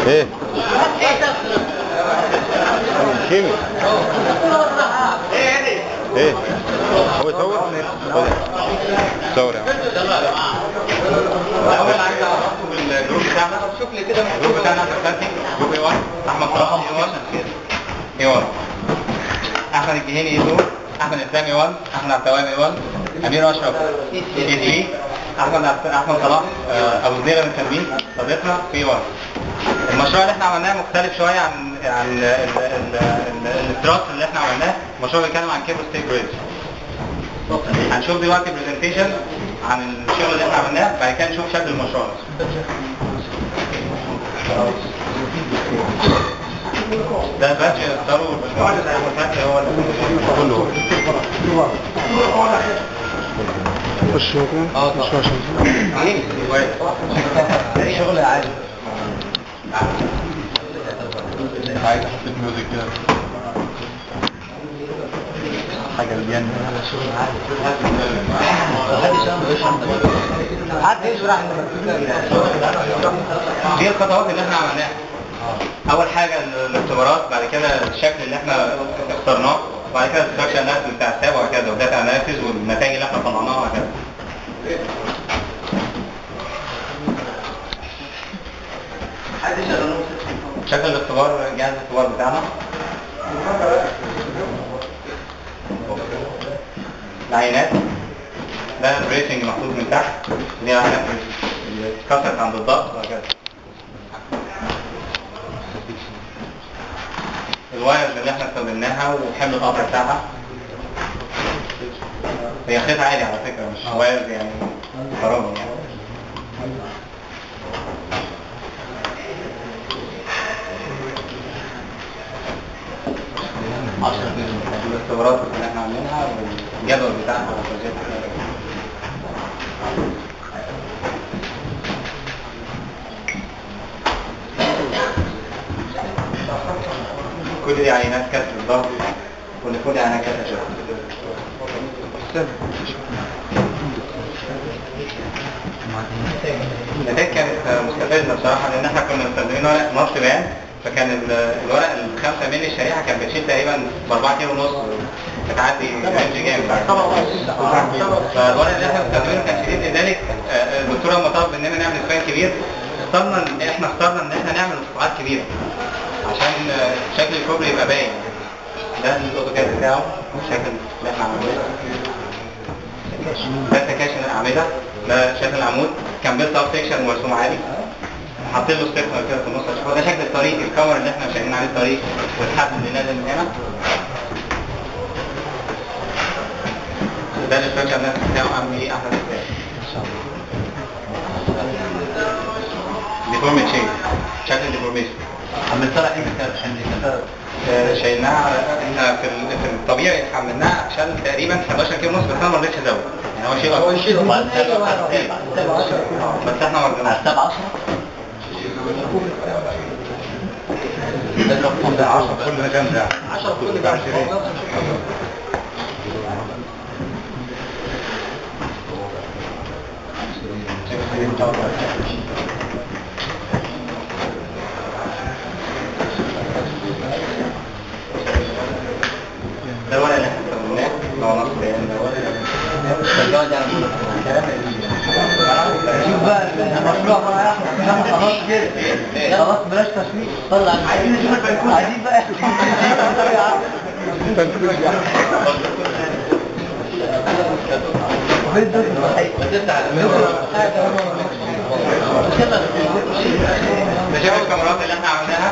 ايه كيمي ايه هو يصور خد. صور يا عم الاول عايز اعرفكم بالجروب بتاعنا شوف لي كده الجروب بتاعنا فانتي جروب اي 1 احمد صلاح اي 1 اي 1 احمد الجهيني اي 2 احمد اسلام اي 1 احمد عبد التواب اي 1 امير اشرف اي 3 احمد عبد احمد صلاح آه، ابو زنيره بنسميه صديقنا في 1 المشروع اللي احنا عملناه مختلف شويه عن عن ال- ال- ال- التراست اللي احنا عملناه المشروع بيتكلم عن كيبل ستيك بريدج هنشوف دلوقتي برزنتيشن عن الشغل اللي احنا عملناه بعد كده نشوف شكل المشروع ده باتش اختاروا الباشمهندس احمد فتحي هو كله خش ممكن اه خش عشان عين كويس شغل عادي عايز احط الميوزك كده حاجه الجنة حد يشرح دي الخطوات اللي احنا عملناها اول حاجه ال- الاختبارات بعد كده الشكل اللي احنا اخترناه وبعد كده الستراكشر اناليسيس بتاع الساب وهكذا وداتا اناليسيس والنتائج اللي احنا طلعناها وهكذا شكل الاختبار جهاز الاختبار بتاعنا العينات ده البريسنج محطوط من تحت دي العينات اللي اتكسرت عند الضغط وهكذا الوايرز اللي احنا استخدمناها وحمل القطع بتاعها هي خيط عادي على فكرة مش وايرز يعني فرامل يعني الاختبارات اللي احنا عاملينها والجدول بتاعها والبروجكت كل دي عينات كسر الضغط كل دي عينات كسر الضغط النتائج كانت مستفزه بصراحه لان احنا كنا مستخدمين ورق نص بيان فكان ال- الورق الخمسة مللي الشريحه كانت بتشيل تقريبا ب 4 كيلو ونص بتعدي رينج جامد فالورق اللي احنا مستخدمينه كان شديد لذلك آه، الدكتوره لما طلب مننا نعمل سبان كبير اخترنا ان احنا اخترنا ان احنا نعمل قطاعات كبيره عشان آه، شكل الكوبري يبقى باين ده الاوتوكاد بتاعه الشكل اللي احنا عملناه ده سكاشن الاعمده ده شكل العمود كان بيلت اب سيكشن مرسوم عادي حاطين له ستيكر كده في النص عشان هو ده شكل الطريق الكور اللي احنا شايفين عليه الطريق والحد اللي نازل من هنا ده الاستراكشر الناس بتاعه عامل ايه احلى ازاي ديفورم تشين شكل ديفورميشن عملتها ايه كده آه، شيلناها احنا في ال- في الطبيعي حملناها عشان تقريبا 11 كيلو ونص بس انا ما رضيتش ازود يعني هو شيء هو أكتر. يشيل بس احنا ما رضيناش سبعة عشرة ده 10 كل ده كام ده 10 كل ده ده الورق اللي احنا استخدمناه اللي هو نص بيان شوف بقى المشروع بقى احنا خلاص كده خلاص بلاش تشويش طلع عايزين نشوف البنكوش عايزين بقى ده شكل الكاميرات اللي احنا عملناها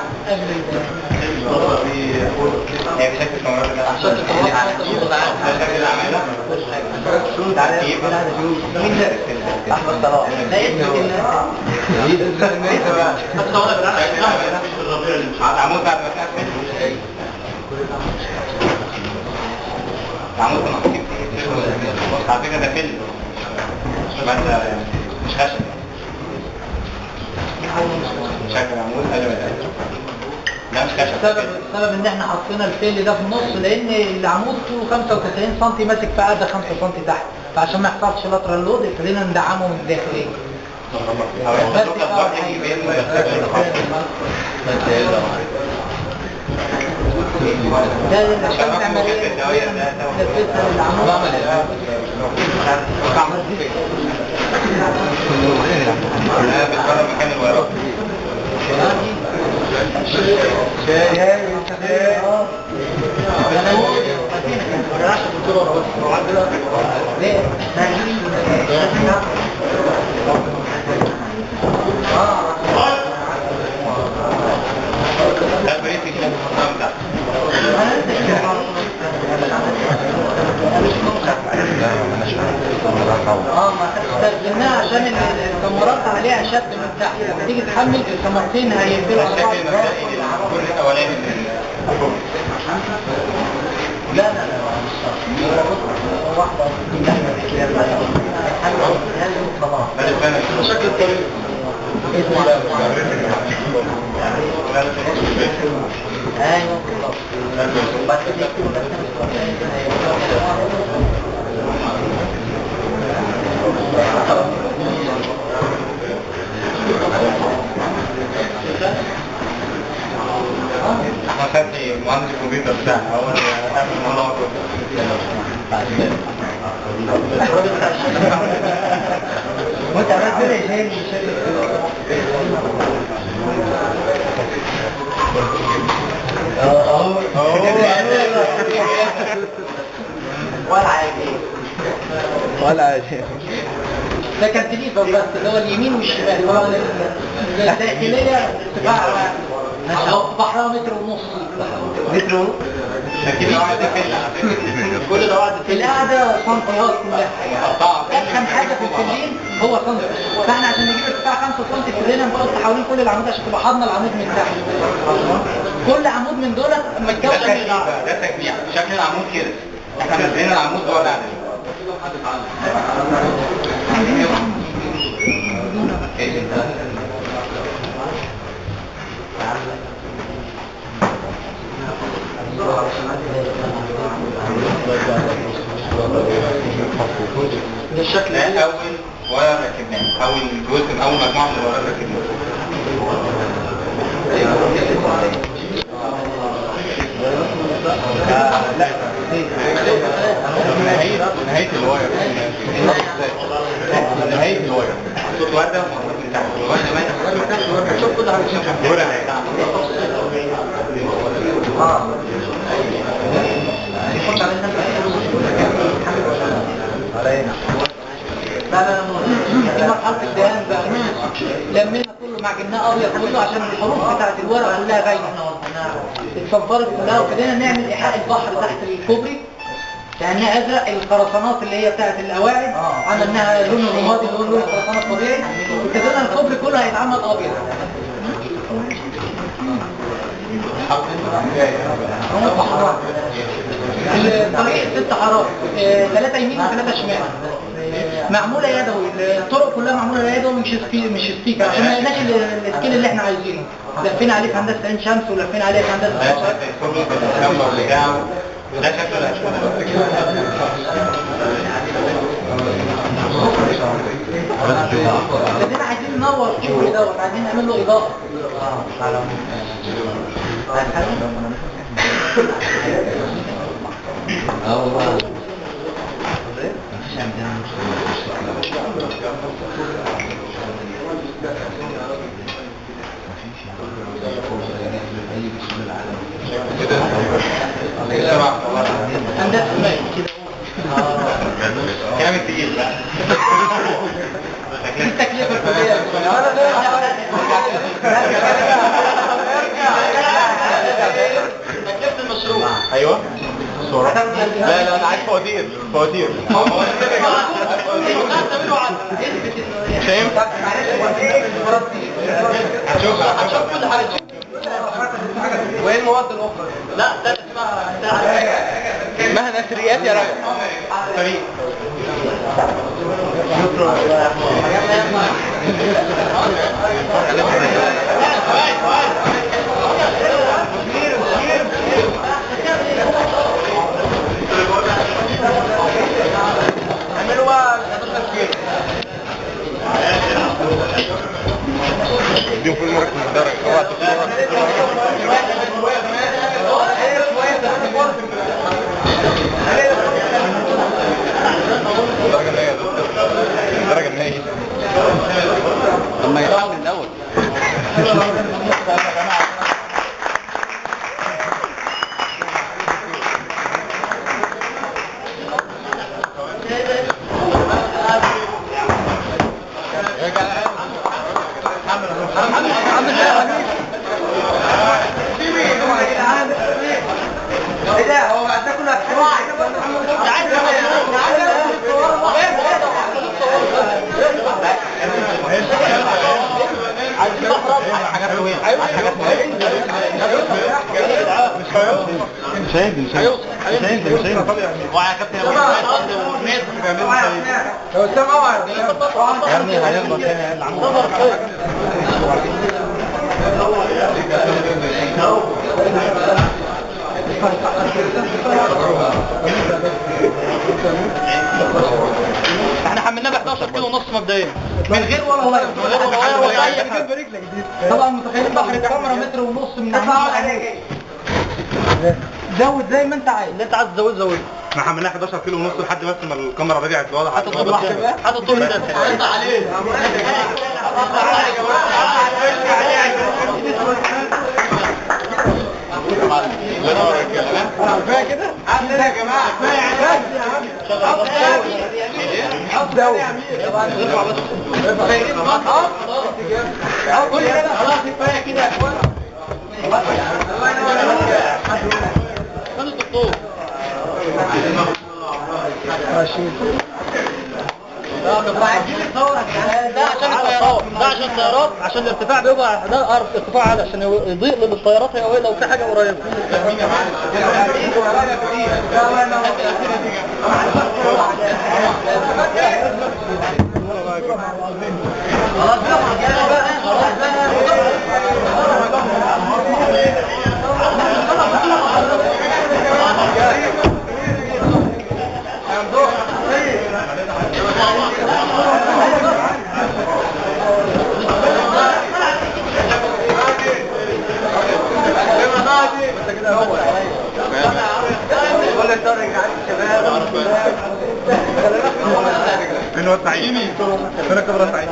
هي دي شكل الكاميرات اللي احنا عملناها ده شكل العمالة تعريف احمد صلاح لا يثبت العمود بعد ما تقفل العمود كنا حاطين فيه على فكرة ده فيلم مش مادة يعني مش خشب شكل العمود قال لي لا مش خشب السبب السبب ان احنا حطينا الفيل ده في النص لان العمود طوله 95 سم ماسك في قاعده 5 سم تحت فعشان ما يحصلش لاترال لود ابتدينا ندعمه من الداخليه او يحصل له كبار يجي بين ده عشان تعمل ايه؟ لبسها للعمود انا بتفرج مكان الورق ده بريد كده المحترم ده اه ما استخدمناها عشان ال- الكاميرات عليها شد من تحت لما تيجي تحمل الكاميرتين هيقفلوا ده على الشكل بعض. المبدئي للكور الاولاني من لا لا لا مش شرط. واحدة خلاص ده الفن شكل الطريق ايوه بالظبط بس دي كده احنا فتحي مهندس الكمبيوتر بتاعنا هو اللي عامل الموضوع وانت عملت كده يا شايل ولا عادي ولا شيء ده كان تليفون بس اللي هو اليمين والشمال هو الداخلية ارتفاع أو بحرها متر ونص متر ونص لكن الواحد ده كل كل ده واحد في القعدة سنتيات كلها أفهم حاجة في الكلين هو سنتي فاحنا عشان نجيب ارتفاع 5 سنتي كلنا نحط حوالين كل العمود عشان تبقى حاضنة العمود من تحت كل عمود من دول ده متكون من تجميع بقى، ده تجميع شكل العمود كده احنا منزلين العمود جوه القعده ده الشكل ده اول واير ركبناه اول جزء من اول مجموعه من الواير ركبناه لا نهاية نهاية الواير نهاية الواير صوت ورده ومحطوط من تحت الورده ماشي شوف كل حاجه شوف ورده اه يحط على علينا لا لا لا دي مرحلة الدهان بقى لمينا كله معجناه ابيض كله عشان الحروف بتاعت الورق كلها باينه اتصنفرت كلها وابتدينا نعمل ايحاء البحر تحت الكوبري كانها ازرق الخرسانات اللي هي بتاعت القواعد عملناها لون الرمادي اللي هو لون الخرسانات الطبيعي وابتدينا الكوبري كله هيتعمل ابيض الطريق ست حارات اه، ثلاثة يمين وثلاثة شمال معمولة يدوي الطرق كلها معمولة يدوي مش سبي مش سبيكر عشان ما لقيناش ال- السكيل اللي احنا عايزينه لفينا عليه في هندسة عين شمس ولفينا عليه في هندسة ده الأزهر. شكل الكوبري بالكاميرا بتاعه ده شكله اللي هتشوفه ابتدينا عايزين ننور الشغل دوت عايزين نعمل له إضاءة هندسة ماء كده كلام تقيل بقى دي التكلفة الكلية تكلفة المشروع ايوه صورة لا لا انا عايز فواتير فواتير مش هينفع هتشوفها هتشوف كل حاجة وايه المواد الاخرى؟ لا ده اسمها اسمها نثريات يا راجل فريق اعملوا بقى 11 كيلو اديهم فول مرك من الدرجة اوعى تديهم الدرجة النهائية يا دكتور. الدرجة النهائية طب ما يطلع من الاول ايه ده هو بعد ده كله حاجات طويلة حاجات مش هينزل مش هينزل مش هينزل مش هينزل وعلى كابتن ابو حميد والناس هو اسامه اوعى يا ابني هيخبط هنا اللي عمله احنا حملناه ب 11 كيلو ونص مبدئيا من غير ولا واير من غير ولا واير ولا اي حاجه طبعا متخيلين بحر الكاميرا متر ونص من عليك زود زي ما انت عايز اللي انت عايز تزود زود احنا حملناه 11 كيلو ونص لحد بس ما الكاميرا رجعت لوضع حتى الطول حتى الطول ده كفايه كده عندنا يا جماعه خلاص كفايه كده يا اخوان خد الدكتور ده عشان الطيارات ده عشان الطيارات عشان الارتفاع بيبقى ده أر- ارتفاع عالي عشان يضيء للطيارات هي لو في حاجه قريبه خلاص بقى خلاص فين هو السعيد؟ فين الكاميرا السعيد؟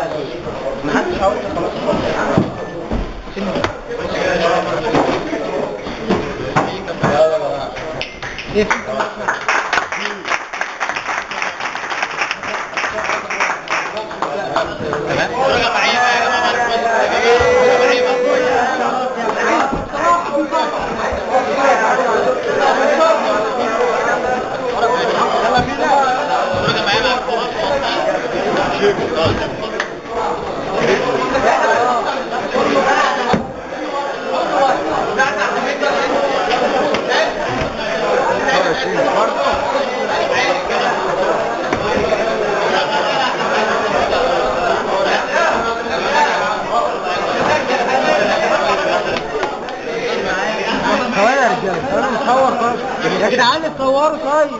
ثواني يا رجاله ثواني نصور طيب يا جدعان اتصوروا طيب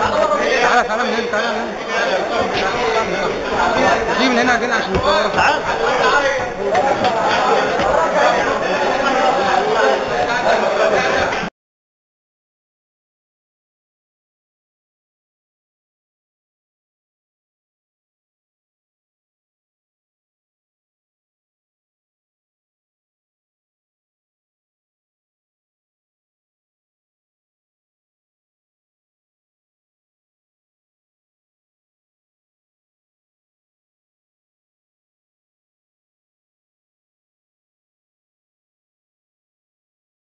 تعالى تعالى من هنا تعالى من هنا دي من هنا عشان نصور تعالى